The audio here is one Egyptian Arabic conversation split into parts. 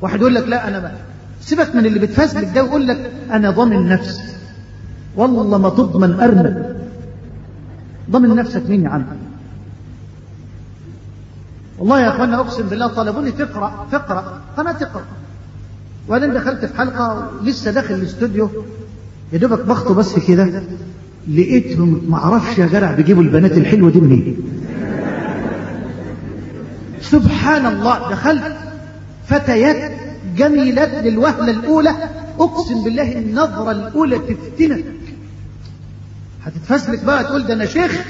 واحد يقول لك لا انا بقى سيبك من اللي بتفسلك ده ويقول لك انا ضامن نفسي والله ما تضمن ارنب ضامن نفسك مين يا عم والله يا اخوانا اقسم بالله طلبوني تقرا تقرا قناه تقرا وبعدين دخلت في حلقه لسه داخل الاستوديو يا دوبك بخطو بس كده لقيتهم ما اعرفش يا جدع بيجيبوا البنات الحلوه دي منين سبحان الله دخلت فتيات جميلات للوهله الاولى اقسم بالله النظره الاولى تفتنك هتتفزلك بقى تقول ده انا شيخ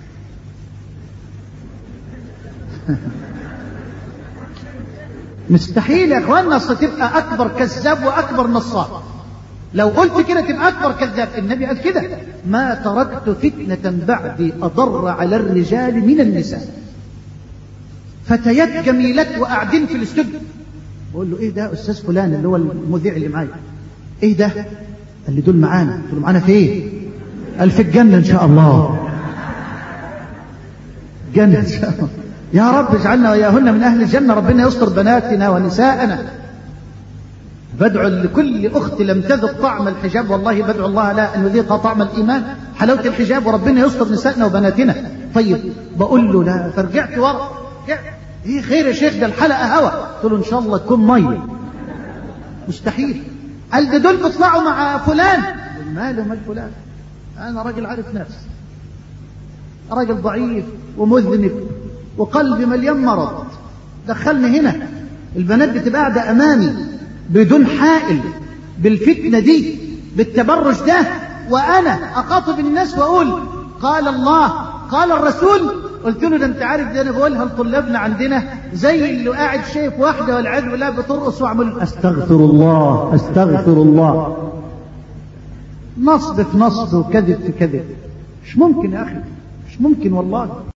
مستحيل يا اخوانا اصل تبقى اكبر كذاب واكبر نصاب لو قلت كده تبقى اكبر كذاب النبي قال كده ما تركت فتنه بعدي اضر على الرجال من النساء فتيات جميلات وقاعدين في الاستوديو بقول له ايه ده استاذ فلان اللي هو المذيع اللي معايا ايه ده قال لي دول معانا قلت له معانا فين قال في الجنه ان شاء الله جنه ان شاء الله يا رب اجعلنا وياهن من اهل الجنه ربنا يستر بناتنا ونساءنا بدعو لكل اخت لم تذق طعم الحجاب والله بدعو الله لا ان يذيقها طعم الايمان حلاوه الحجاب وربنا يستر نسائنا وبناتنا طيب بقول له لا فرجعت ورا ايه خير يا شيخ ده الحلقه هوا قلت له ان شاء الله تكون ميه مستحيل قال ده دول بيطلعوا مع فلان ماله مال فلان انا راجل عارف نفسي راجل ضعيف ومذنب وقلبي مليان مرض دخلني هنا البنات بتبقى قاعده امامي بدون حائل بالفتنه دي بالتبرج ده وانا اخاطب الناس واقول قال الله قال الرسول قلت له ده انت عارف ده انا بقولها لطلابنا عندنا زي اللي قاعد شايف واحده والعياذ بالله بترقص واعمل استغفر الله استغفر الله نصب في نصب وكذب في كذب مش ممكن يا اخي مش ممكن والله